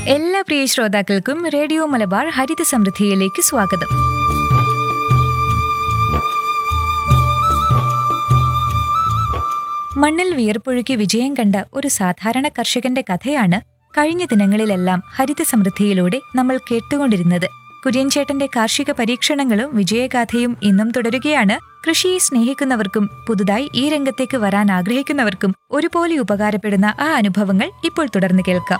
എല്ലാ പ്രിയ ശ്രോതാക്കൾക്കും റേഡിയോ മലബാർ ഹരിത സമൃദ്ധിയിലേക്ക് സ്വാഗതം മണ്ണിൽ വിയർപ്പൊഴുക്കി വിജയം കണ്ട ഒരു സാധാരണ കർഷകന്റെ കഥയാണ് കഴിഞ്ഞ ദിനങ്ങളിലെല്ലാം ഹരിത സമൃദ്ധിയിലൂടെ നമ്മൾ കേട്ടുകൊണ്ടിരുന്നത് കുര്യൻചേട്ടന്റെ കാർഷിക പരീക്ഷണങ്ങളും വിജയഗാഥയും ഇന്നും തുടരുകയാണ് കൃഷിയെ സ്നേഹിക്കുന്നവർക്കും പുതുതായി ഈ രംഗത്തേക്ക് വരാൻ ആഗ്രഹിക്കുന്നവർക്കും ഒരുപോലെ ഉപകാരപ്പെടുന്ന ആ അനുഭവങ്ങൾ ഇപ്പോൾ തുടർന്ന് കേൾക്കാം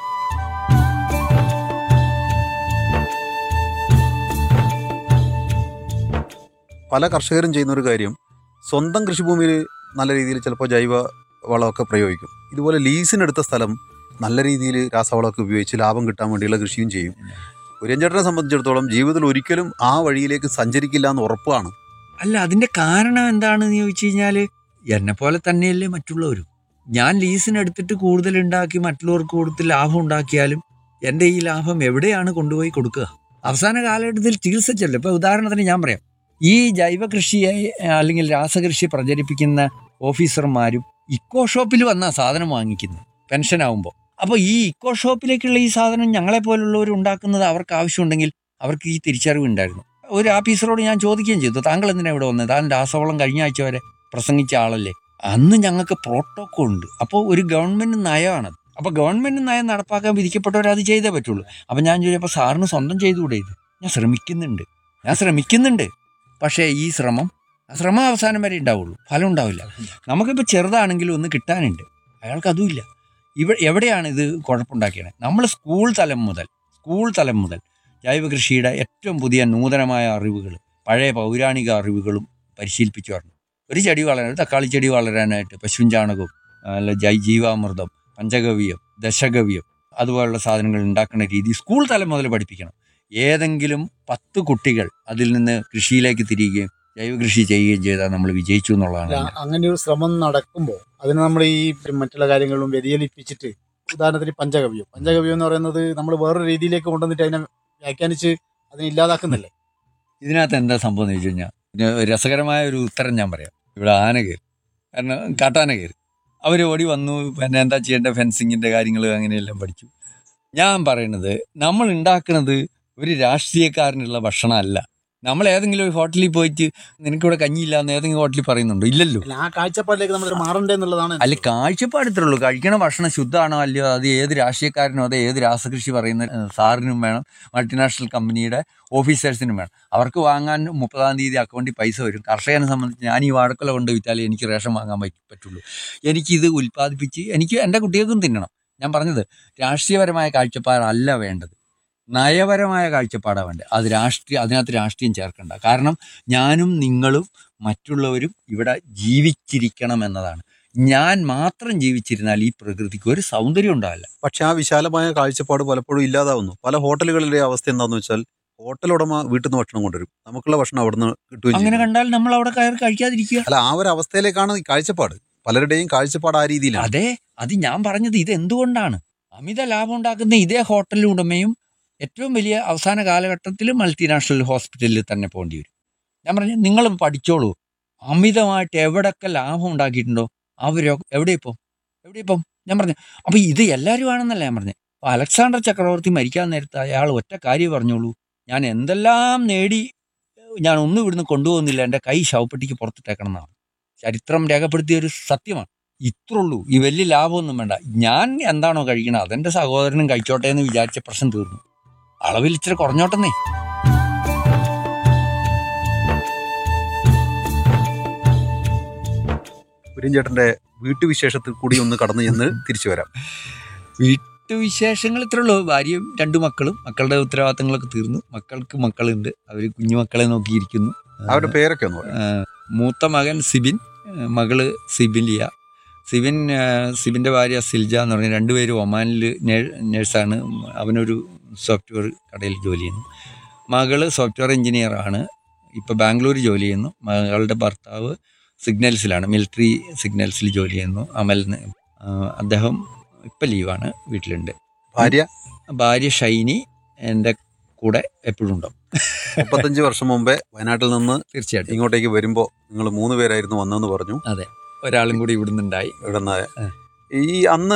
പല കർഷകരും ചെയ്യുന്ന ഒരു കാര്യം സ്വന്തം കൃഷിഭൂമിയിൽ നല്ല രീതിയിൽ ചിലപ്പോൾ ജൈവ വളമൊക്കെ പ്രയോഗിക്കും ഇതുപോലെ ലീസിനെടുത്ത സ്ഥലം നല്ല രീതിയിൽ രാസവളമൊക്കെ ഉപയോഗിച്ച് ലാഭം കിട്ടാൻ വേണ്ടിയുള്ള കൃഷിയും ചെയ്യും കുര്യൻചേട്ടനെ സംബന്ധിച്ചിടത്തോളം ജീവിതത്തിൽ ഒരിക്കലും ആ വഴിയിലേക്ക് സഞ്ചരിക്കില്ല എന്ന് ഉറപ്പാണ് അല്ല അതിന്റെ കാരണം എന്താണെന്ന് ചോദിച്ചു കഴിഞ്ഞാൽ എന്നെ പോലെ തന്നെയല്ലേ മറ്റുള്ളവരും ഞാൻ ലീസിന് എടുത്തിട്ട് കൂടുതൽ ഉണ്ടാക്കി മറ്റുള്ളവർക്ക് കൊടുത്ത് ലാഭം ഉണ്ടാക്കിയാലും എൻ്റെ ഈ ലാഭം എവിടെയാണ് കൊണ്ടുപോയി കൊടുക്കുക അവസാന കാലഘട്ടത്തിൽ ചികിത്സിച്ചല്ലോ ഇപ്പൊ ഉദാഹരണത്തിന് ഞാൻ പറയാം ഈ ജൈവ കൃഷിയെ അല്ലെങ്കിൽ രാസകൃഷി പ്രചരിപ്പിക്കുന്ന ഓഫീസർമാരും ഇക്കോ ഷോപ്പിൽ വന്നാ സാധനം വാങ്ങിക്കുന്നത് പെൻഷൻ ആവുമ്പോൾ അപ്പോൾ ഈ ഇക്കോ ഷോപ്പിലേക്കുള്ള ഈ സാധനം ഞങ്ങളെ പോലുള്ളവർ ഉണ്ടാക്കുന്നത് അവർക്ക് ആവശ്യമുണ്ടെങ്കിൽ അവർക്ക് ഈ തിരിച്ചറിവ് ഉണ്ടായിരുന്നു ഒരു ആഫീസറോട് ഞാൻ ചോദിക്കുകയും ചെയ്തു താങ്കൾ എന്തിനാ ഇവിടെ വന്നത് താൻ രാസവളം കഴിഞ്ഞ ആഴ്ച വരെ പ്രസംഗിച്ച ആളല്ലേ അന്ന് ഞങ്ങൾക്ക് പ്രോട്ടോകോൾ ഉണ്ട് അപ്പോൾ ഒരു ഗവൺമെന്റ് നയമാണത് അപ്പോൾ ഗവൺമെന്റ് നയം നടപ്പാക്കാൻ വിധിക്കപ്പെട്ടവർ അത് ചെയ്തേ പറ്റുള്ളൂ അപ്പം ഞാൻ ചോദിച്ചപ്പോൾ സാറിന് സ്വന്തം ചെയ്തുകൂടെ ഇത് ഞാൻ ശ്രമിക്കുന്നുണ്ട് ഞാൻ ശ്രമിക്കുന്നുണ്ട് പക്ഷേ ഈ ശ്രമം ആ ശ്രമം അവസാനം വരെ ഉണ്ടാവുള്ളൂ ഫലം ഉണ്ടാവില്ല നമുക്കിപ്പോൾ ചെറുതാണെങ്കിലും ഒന്ന് കിട്ടാനുണ്ട് അയാൾക്ക് അതുമില്ല ഇവ എവിടെയാണ് ഇത് കുഴപ്പമുണ്ടാക്കിയത് നമ്മൾ സ്കൂൾ തലം മുതൽ സ്കൂൾ തലം മുതൽ ജൈവ കൃഷിയുടെ ഏറ്റവും പുതിയ നൂതനമായ അറിവുകൾ പഴയ പൗരാണിക അറിവുകളും പരിശീലിപ്പിച്ചു വരണം ഒരു ചെടി വളരാൻ തക്കാളി ചെടി വളരാനായിട്ട് പശുവിൻ ചാണകവും അല്ല ജൈ ജീവാമൃതം പഞ്ചഗവ്യം ദശഗവ്യം അതുപോലുള്ള സാധനങ്ങൾ ഉണ്ടാക്കുന്ന രീതി സ്കൂൾ തലം മുതൽ പഠിപ്പിക്കണം ഏതെങ്കിലും പത്ത് കുട്ടികൾ അതിൽ നിന്ന് കൃഷിയിലേക്ക് തിരികുകയും ജൈവ കൃഷി ചെയ്യുകയും ചെയ്താൽ നമ്മൾ വിജയിച്ചു എന്നുള്ളതാണ് അല്ല, എൻ്റെ- അങ്ങനെ ഒരു ശ്രമം നടക്കുമ്പോൾ അതിന് നമ്മൾ ഈ മറ്റുള്ള കാര്യങ്ങളും വ്യതിചലിപ്പിച്ചിട്ട് ഉദാഹരണത്തിന് പഞ്ചകവ്യം പഞ്ചകവ്യം എന്ന് പറയുന്നത് നമ്മൾ വേറൊരു രീതിയിലേക്ക് കൊണ്ടുവന്നിട്ട് അതിനെ വ്യാഖ്യാനിച്ച് അതിനെ ഇല്ലാതാക്കുന്നില്ലേ ഇതിനകത്ത് എന്താ സംഭവം എന്ന് വെച്ച് കഴിഞ്ഞാൽ ഇതിന് ഒരു രസകരമായ ഒരു ഉത്തരം ഞാൻ പറയാം ഇവിടെ ആന കയറി കാരണം കാട്ടാന കയറി അവർ ഓടി വന്നു പിന്നെ എന്താ ചെയ്യേണ്ട ഫെൻസിങ്ങിൻ്റെ കാര്യങ്ങൾ അങ്ങനെയെല്ലാം പഠിച്ചു ഞാൻ പറയണത് നമ്മൾ ഉണ്ടാക്കുന്നത് ഒരു രാഷ്ട്രീയക്കാരനുള്ള ഭക്ഷണമല്ല നമ്മൾ ഏതെങ്കിലും ഒരു ഹോട്ടലിൽ പോയിട്ട് നിനക്കിവിടെ കഞ്ഞിയില്ല എന്ന് ഏതെങ്കിലും ഹോട്ടലിൽ പറയുന്നുണ്ടോ ഇല്ലല്ലോ അല്ല ആ കാഴ്ചപ്പാടിലേക്ക് നമ്മൾ മാറണ്ടേ എന്നുള്ളതാണ് അല്ല കാഴ്ചപ്പാട് ഇത്രേ ഉള്ളൂ കഴിക്കണ ഭക്ഷണം ശുദ്ധമാണോ അല്ലയോ അത് ഏത് രാഷ്ട്രീയക്കാരനോ അത് ഏത് രാസകൃഷി പറയുന്ന ഏഹ്, സാറിനും വേണം മൾട്ടിനാഷണൽ കമ്പനിയുടെ ഓഫീസേഴ്സിനും വേണം അവർക്ക് വാങ്ങാൻ മുപ്പതാം തീയതി അക്കൗണ്ടിൽ പൈസ വരും കർഷകനെ സംബന്ധിച്ച് ഞാൻ ഈ വാഴക്കൊല കൊണ്ട് വിറ്റാലേ എനിക്ക് റേഷൻ വാങ്ങാൻ പറ്റ- പറ്റുള്ളൂ എനിക്കിത് ഉൽപ്പാദിപ്പിച്ച് എനിക്ക് എൻ്റെ കുട്ടികൾക്കും തിന്നണം ഞാൻ പറഞ്ഞത് രാഷ്ട്രീയപരമായ കാഴ്ചപ്പാടല്ല വേണ്ടത് നയപരമായ കാഴ്ചപ്പാടാണ് വേണ്ടത് അത് രാഷ്ട്രീയ അതിനകത്ത് രാഷ്ട്രീയം ചേർക്കണ്ട കാരണം ഞാനും നിങ്ങളും മറ്റുള്ളവരും ഇവിടെ ജീവിച്ചിരിക്കണം എന്നതാണ് ഞാൻ മാത്രം ജീവിച്ചിരുന്നാൽ ഈ പ്രകൃതിക്ക് ഒരു സൗന്ദര്യം ഉണ്ടാവില്ല പക്ഷെ ആ വിശാലമായ കാഴ്ചപ്പാട് പലപ്പോഴും ഇല്ലാതാവുന്നു പല ഹോട്ടലുകളിലെ അവസ്ഥ എന്താണെന്ന് വെച്ചാൽ ഹോട്ടൽ ഉടമ വീട്ടിൽ നിന്ന് ഭക്ഷണം കൊണ്ടുവരും നമുക്കുള്ള ഭക്ഷണം അവിടുന്ന് കിട്ടുകയും അങ്ങനെ ചെയ്യും കണ്ടാൽ നമ്മൾ അവിടെ കയറി കഴിക്കാതിരിക്കുക അല്ല ആ ഒരു അവസ്ഥയിലേക്കാണ് ഈ കാഴ്ചപ്പാട് പലരുടെയും കാഴ്ചപ്പാട് ആ രീതിയിലാണ് അതെ അത് ഞാൻ പറഞ്ഞത് ഇത് എന്തുകൊണ്ടാണ് അമിത ലാഭം ഉണ്ടാക്കുന്ന ഇതേ ഹോട്ടൽ ഉടമയും ഏറ്റവും വലിയ അവസാന കാലഘട്ടത്തിൽ മൾട്ടിനാഷണൽ ഹോസ്പിറ്റലിൽ തന്നെ പോകേണ്ടി വരും ഞാൻ പറഞ്ഞു നിങ്ങൾ പഠിച്ചോളൂ അമിതമായിട്ട് എവിടൊക്കെ ലാഭം ഉണ്ടാക്കിയിട്ടുണ്ടോ അവരോ എവിടെ ഇപ്പം എവിടെ ഇപ്പം ഞാൻ പറഞ്ഞു അപ്പൊ ഇത് എല്ലാവരും ആണെന്നല്ല ഞാൻ പറഞ്ഞത് അപ്പൊ അലക്സാണ്ടർ ചക്രവർത്തി മരിക്കാൻ നേരത്ത് അയാൾ ഒറ്റ കാര്യം പറഞ്ഞോളൂ ഞാൻ എന്തെല്ലാം നേടി ഞാൻ ഒന്നും ഇവിടുന്ന് കൊണ്ടുപോകുന്നില്ല എൻ്റെ കൈ ശവപ്പെട്ടിക്ക് പുറത്തിട്ടേക്കണം എന്നാണ് ചരിത്രം രേഖപ്പെടുത്തിയ ഒരു സത്യമാണ് ഇത്രയുള്ളൂ ഈ വലിയ ലാഭമൊന്നും വേണ്ട ഞാൻ എന്താണോ കഴിക്കണത് അതെന്റെ സഹോദരനും കഴിച്ചോട്ടെ എന്ന് വിചാരിച്ച പ്രശ്നം തീർന്നു അളവിൽ ഇച്ചിരി കുറഞ്ഞോട്ടെന്നേ കുര്യൻചേട്ടന്റെ വീട്ടുവിശേഷത്തിൽ കൂടി ഒന്ന് കടന്നു ചെന്ന് തിരിച്ചു വരാം വീട്ടുവിശേഷങ്ങൾ ഇത്രേ ഉള്ളൂ ഭാര്യയും രണ്ടു മക്കളും മക്കളുടെ ഉത്തരവാദിത്തങ്ങളൊക്കെ തീർന്നു മക്കൾക്ക് മക്കളുണ്ട് അവർ കുഞ്ഞുമക്കളെ നോക്കിയിരിക്കുന്നു അവരുടെ പേരൊക്കെ ഒന്ന് പറയാം ആ, മൂത്ത മകൻ സിബിൻ ആ, മകള് സിബിലിയ സിബിൻ ആ, സിബിൻ്റെ ഭാര്യ സിൽജ എന്ന് പറഞ്ഞ രണ്ടുപേരും ഒമാനിൽ നേഴ്സാണ് അവനൊരു സോഫ്റ്റ്വെയർ കടയിൽ ജോലി ചെയ്യുന്നു മകള് സോഫ്റ്റ്വെയർ എഞ്ചിനീയർ ആണ് ഇപ്പോൾ ബാംഗ്ലൂർ ജോലി ചെയ്യുന്നു മകളുടെ ഭർത്താവ് സിഗ്നൽസിലാണ് മിലിറ്ററി സിഗ്നൽസിൽ ജോലി ചെയ്യുന്നു അമൽ എന്ന്. ആ, അദ്ദേഹം ഇപ്പം ലീവാണ് വീട്ടിലുണ്ട് ഭാര്യ ഭാര്യ ഷൈനി എൻ്റെ കൂടെ എപ്പോഴും ഉണ്ടാവും മുപ്പത്തഞ്ച് വർഷം മുമ്പേ വയനാട്ടിൽ നിന്ന് തീർച്ചയായിട്ടും ഇങ്ങോട്ടേക്ക് വരുമ്പോൾ നിങ്ങൾ മൂന്ന് പേരായിരുന്നു വന്നതെന്ന് പറഞ്ഞു ഒരാളും കൂടി ഇവിടുന്ന് ഉണ്ടായി ഇവിടെ നിന്ന് ആ. ഈ അന്ന്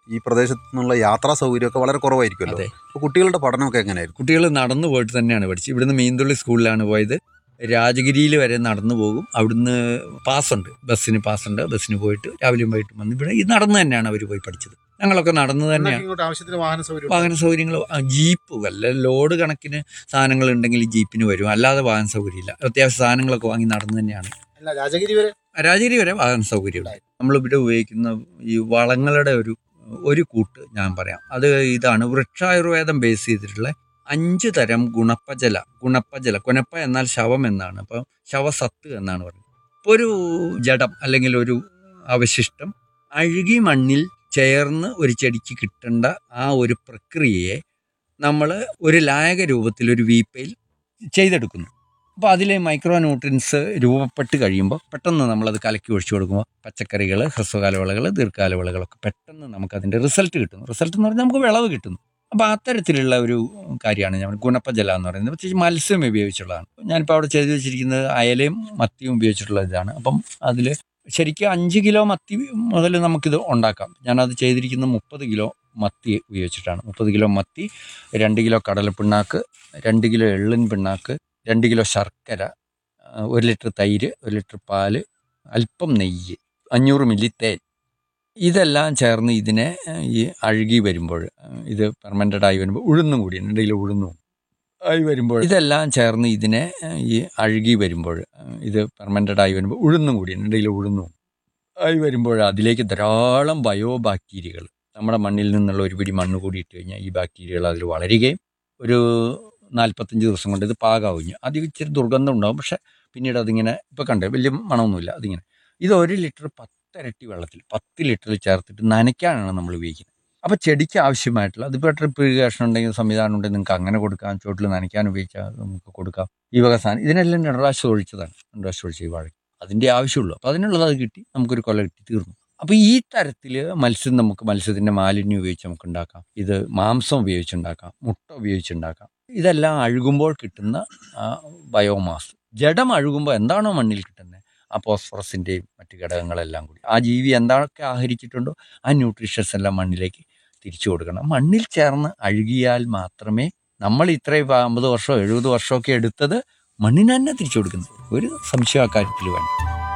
ഈ പ്രദേശത്തു നിന്നുള്ള യാത്രാ സൗകര്യമൊക്കെ വളരെ കുറവായിരിക്കുമല്ലോ അതെ. അപ്പോൾ കുട്ടികളുടെ പഠനമൊക്കെ എങ്ങനെയായിരിക്കും കുട്ടികൾ നടന്നു പോയിട്ട് തന്നെയാണ് പഠിച്ചത് ഇവിടുന്ന് മീൻതുള്ളി സ്കൂളിലാണ് പോയത് രാജഗിരിയിൽ വരെ നടന്നു പോകും അവിടുന്ന് പാസ്സുണ്ട് ബസ്സിന് പാസ്സുണ്ട് ബസ്സിന് പോയിട്ട് രാവിലെയും വൈകിട്ടും വന്ന് ഇവിടെ ഈ നടന്ന് തന്നെയാണ് അവർ പോയി പഠിച്ചത് ഞങ്ങളൊക്കെ നടന്നു തന്നെയാണ് ഇങ്ങോട്ട് ആവശ്യത്തിന് വാഹന സൗകര്യം വാഹന സൗകര്യങ്ങൾ ജീപ്പ് വല്ല ലോഡ് കണക്കിന് സാധനങ്ങൾ ഉണ്ടെങ്കിൽ ജീപ്പിന് വരും അല്ലാതെ വാഹന സൗകര്യമില്ല അത്യാവശ്യം സാധനങ്ങളൊക്കെ വാങ്ങി നടന്നു തന്നെയാണ് അല്ല രാജഗിരി വരെ രാജഗിരി വരെ വാഹന സൗകര്യമുണ്ട് നമ്മളിവിടെ ഉപയോഗിക്കുന്ന ഈ വളങ്ങളുടെ ഒരു ഒരു കൂട്ട് ഞാൻ പറയാം അത് ഇതാണ് വൃക്ഷായുർവേദം ബേസ് ചെയ്തിട്ടുള്ള അഞ്ച് തരം ഗുണപ്പജല ഗുണപ്പജല ഗുണപ്പ എന്നാൽ ശവം എന്നാണ് അപ്പോൾ ശവസത്ത് എന്നാണ് പറയുന്നത് ഇപ്പോൾ ഒരു ജഡം അല്ലെങ്കിൽ ഒരു അവശിഷ്ടം അഴുകി മണ്ണിൽ ചേർന്ന് ഒരു ചെടിക്ക് കിട്ടേണ്ട ആ ഒരു പ്രക്രിയയെ നമ്മൾ ഒരു ലായക രൂപത്തിൽ ഒരു വീപ്പയിൽ ചെയ്തെടുക്കുന്നു അപ്പോൾ അതിലെ മൈക്രോ ന്യൂട്രിയൻസ് രൂപപ്പെട്ട് കഴിയുമ്പോൾ പെട്ടെന്ന് നമ്മളത് കലക്കി ഒഴിച്ചു കൊടുക്കുമ്പോൾ പച്ചക്കറികൾ ഹ്രസ്വകാല വിളകൾ ദീർഘകാല വിളകളൊക്കെ പെട്ടെന്ന് നമുക്കതിൻ്റെ റിസൾട്ട് കിട്ടുന്നു റിസൾട്ട് എന്ന് പറഞ്ഞാൽ നമുക്ക് വിളവ് കിട്ടുന്നു അപ്പോൾ അത്തരത്തിലുള്ള ഒരു കാര്യമാണ് ഞാൻ ഗുണപ്പജല എന്ന് പറയുന്നത് പ്രത്യേകിച്ച് മത്സ്യം ഉപയോഗിച്ചുള്ളതാണ് ഞാനിപ്പോൾ അവിടെ ചെയ്തു വെച്ചിരിക്കുന്നത് അയലയും മത്തിയും ഉപയോഗിച്ചിട്ടുള്ള ഇതാണ് അപ്പം അതിൽ ശരിക്കും അഞ്ച് കിലോ മത്തി മുതൽ നമുക്കിത് ഉണ്ടാക്കാം ഞാനത് ചെയ്തിരിക്കുന്ന മുപ്പത് കിലോ മത്തി ഉപയോഗിച്ചിട്ടാണ് മുപ്പത് കിലോ മത്തി രണ്ട് കിലോ കടലപ്പിണ്ണാക്ക് രണ്ട് കിലോ എള്ളിൻ പിണ്ണാക്ക് രണ്ട് കിലോ ശർക്കര ആ, ഒരു ലിറ്റർ തൈര് ഒരു ലിറ്റർ പാല് അല്പം നെയ്യ് അഞ്ഞൂറ് മില്ലി തേൻ ഇതെല്ലാം ചേർന്ന് ഇതിനെ ആ, ഈ അഴുകി വരുമ്പോൾ ആ, ഇത് പെർമനൻ്റ് ആയി വരുമ്പോൾ ഉഴുന്നും കൂടി ഇടയിൽ ഉഴുന്നും ആയി വരുമ്പോൾ ഇതെല്ലാം ചേർന്ന് ഇതിനെ ആ, ഈ അഴുകി വരുമ്പോൾ ആ, ഇത് പെർമനൻ്റ് ആയി വരുമ്പോൾ ഉഴുന്നും കൂടി ഇടയിൽ ഉഴുന്നും ആയി വരുമ്പോൾ അതിലേക്ക് ധാരാളം ബയോ ബാക്ടീരിയകൾ നമ്മുടെ മണ്ണിൽ നിന്നുള്ള ഒരു പിടി മണ്ണ് കൂടി ഇട്ട് കഴിഞ്ഞാൽ ഈ ബാക്ടീരിയകൾ അതിൽ വളരുകയും ഒരു നാൽപ്പത്തഞ്ച് ദിവസം കൊണ്ട് ഇത് പാകാവുഞ്ഞു ആദ്യം ഇച്ചിരി ദുർഗന്ധം ഉണ്ടാവും പക്ഷെ പിന്നീട് അതിങ്ങനെ ഇപ്പോൾ കണ്ടേ വലിയ മണമൊന്നുമില്ല അതിങ്ങനെ ഇത് ഒരു ലിറ്റർ പത്തരട്ടി വെള്ളത്തിൽ പത്ത് ലിറ്ററിൽ ചേർത്തിട്ട് നനയ്ക്കാനാണ് നമ്മൾ ഉപയോഗിക്കുന്നത് അപ്പോൾ ചെടിക്ക് ആവശ്യമായിട്ടുള്ള അതിപ്പോൾ ട്രിപ്പ് ഇറിഗേഷൻ ഉണ്ടെങ്കിൽ സംവിധാനം ഉണ്ടെങ്കിൽ നിങ്ങൾക്ക് അങ്ങനെ കൊടുക്കാം ചുവട്ടിൽ നനയ്ക്കാൻ ഉപയോഗിച്ചാൽ നമുക്ക് കൊടുക്കാം ഈ വക സാധനം ഇതിനെല്ലാം രണ്ട് പ്രാവശ്യം ഒഴിച്ചതാണ് രണ്ട് പ്രാവശ്യം ഒഴിച്ച് ഈ വാഴ അതിൻ്റെ ആവശ്യമുള്ളൂ അപ്പോൾ അതിനുള്ളത് അത് കിട്ടി നമുക്കൊരു കൊല കിട്ടി തീർന്നു അപ്പോൾ ഈ തരത്തിൽ മത്സ്യം നമുക്ക് മത്സ്യത്തിൻ്റെ മാലിന്യം ഉപയോഗിച്ച് നമുക്ക് ഉണ്ടാക്കാം ഇത് മാംസം ഉപയോഗിച്ചുണ്ടാക്കാം മുട്ട ഉപയോഗിച്ചുണ്ടാക്കാം ഇതെല്ലാം അഴുകുമ്പോൾ കിട്ടുന്ന ആ ബയോമാസ് ജഡം അഴുകുമ്പോൾ എന്താണോ മണ്ണിൽ കിട്ടുന്നത് ആ ഫോസ്ഫറസിൻ്റെയും മറ്റ് ഘടകങ്ങളെല്ലാം കൂടി ആ ജീവി എന്താണൊക്കെ ആഹരിച്ചിട്ടുണ്ടോ ആ ന്യൂട്രീഷ്യസ് എല്ലാം മണ്ണിലേക്ക് തിരിച്ചു കൊടുക്കണം മണ്ണിൽ ചേർന്ന് അഴുകിയാൽ മാത്രമേ നമ്മൾ ഇത്രയും അമ്പത് വർഷമോ എഴുപത് വർഷമൊക്കെ എടുത്തത് മണ്ണിന് തന്നെ തിരിച്ചു കൊടുക്കുന്നത് ഒരു സംശയം ആ കാര്യത്തിൽ വേണം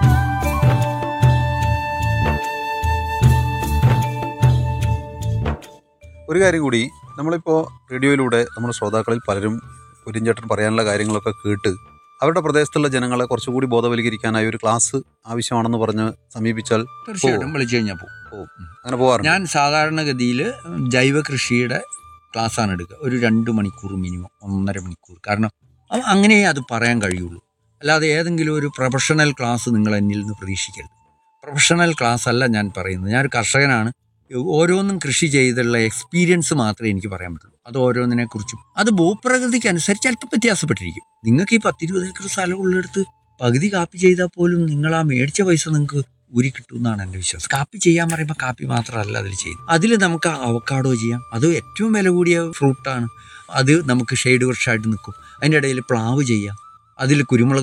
ഒരു കാര്യം കൂടി നമ്മളിപ്പോൾ റേഡിയോയിലൂടെ നമ്മുടെ ശ്രോതാക്കളിൽ പലരും കുര്യൻചേട്ടൻ പറയാനുള്ള കാര്യങ്ങളൊക്കെ കേട്ട് അവരുടെ പ്രദേശത്തുള്ള ജനങ്ങളെ കുറച്ചുകൂടി ബോധവൽക്കരിക്കാനായി ഒരു ക്ലാസ് ആവശ്യമാണെന്ന് പറഞ്ഞ് സമീപിച്ചാൽ തീർച്ചയായിട്ടും വിളിച്ചു കഴിഞ്ഞാൽ പോകും അങ്ങനെ പോകാറുണ്ട് ഞാൻ സാധാരണഗതിയിൽ ജൈവ കൃഷിയുടെ ക്ലാസ്സാണ് എടുക്കുക ഒരു രണ്ട് മണിക്കൂർ മിനിമം ഒന്നര മണിക്കൂർ കാരണം അത് അങ്ങനെ അത് പറയാൻ കഴിയുള്ളൂ അല്ലാതെ ഏതെങ്കിലും ഒരു പ്രൊഫഷണൽ ക്ലാസ് നിങ്ങൾ എന്നിൽ നിന്ന് പ്രതീക്ഷിക്കരുത് പ്രൊഫഷണൽ ക്ലാസ് അല്ല ഞാൻ പറയുന്നത് ഞാനൊരു കർഷകനാണ് ഓരോന്നും കൃഷി ചെയ്തുള്ള എക്സ്പീരിയൻസ് മാത്രമേ എനിക്ക് പറയാൻ പറ്റുള്ളൂ അത് ഓരോന്നിനെ കുറിച്ചും അത് ഭൂപ്രകൃതിക്ക് അനുസരിച്ച് അല്പം വ്യത്യാസപ്പെട്ടിരിക്കും നിങ്ങൾക്ക് ഈ പത്തിരുപത് ഏക്കർ സ്ഥലം ഉള്ളിടത്ത് പകുതി കാപ്പി ചെയ്താൽ പോലും നിങ്ങൾ ആ മേടിച്ച പൈസ നിങ്ങൾക്ക് ഊരി കിട്ടും എന്നാണ് എൻ്റെ വിശ്വാസം കാപ്പി ചെയ്യാൻ പറയുമ്പോൾ കാപ്പി മാത്രമല്ല അതിൽ ചെയ്യുന്നത് അതിൽ നമുക്ക് അവക്കാഡോ ചെയ്യാം അത് ഏറ്റവും വില കൂടിയ ഫ്രൂട്ടാണ് അത് നമുക്ക് ഷെയ്ഡ് വൃക്ഷമായിട്ട് നിൽക്കും അതിൻ്റെ ഇടയിൽ പ്ലാവ് ചെയ്യാം അതിൽ കുരുമുളക്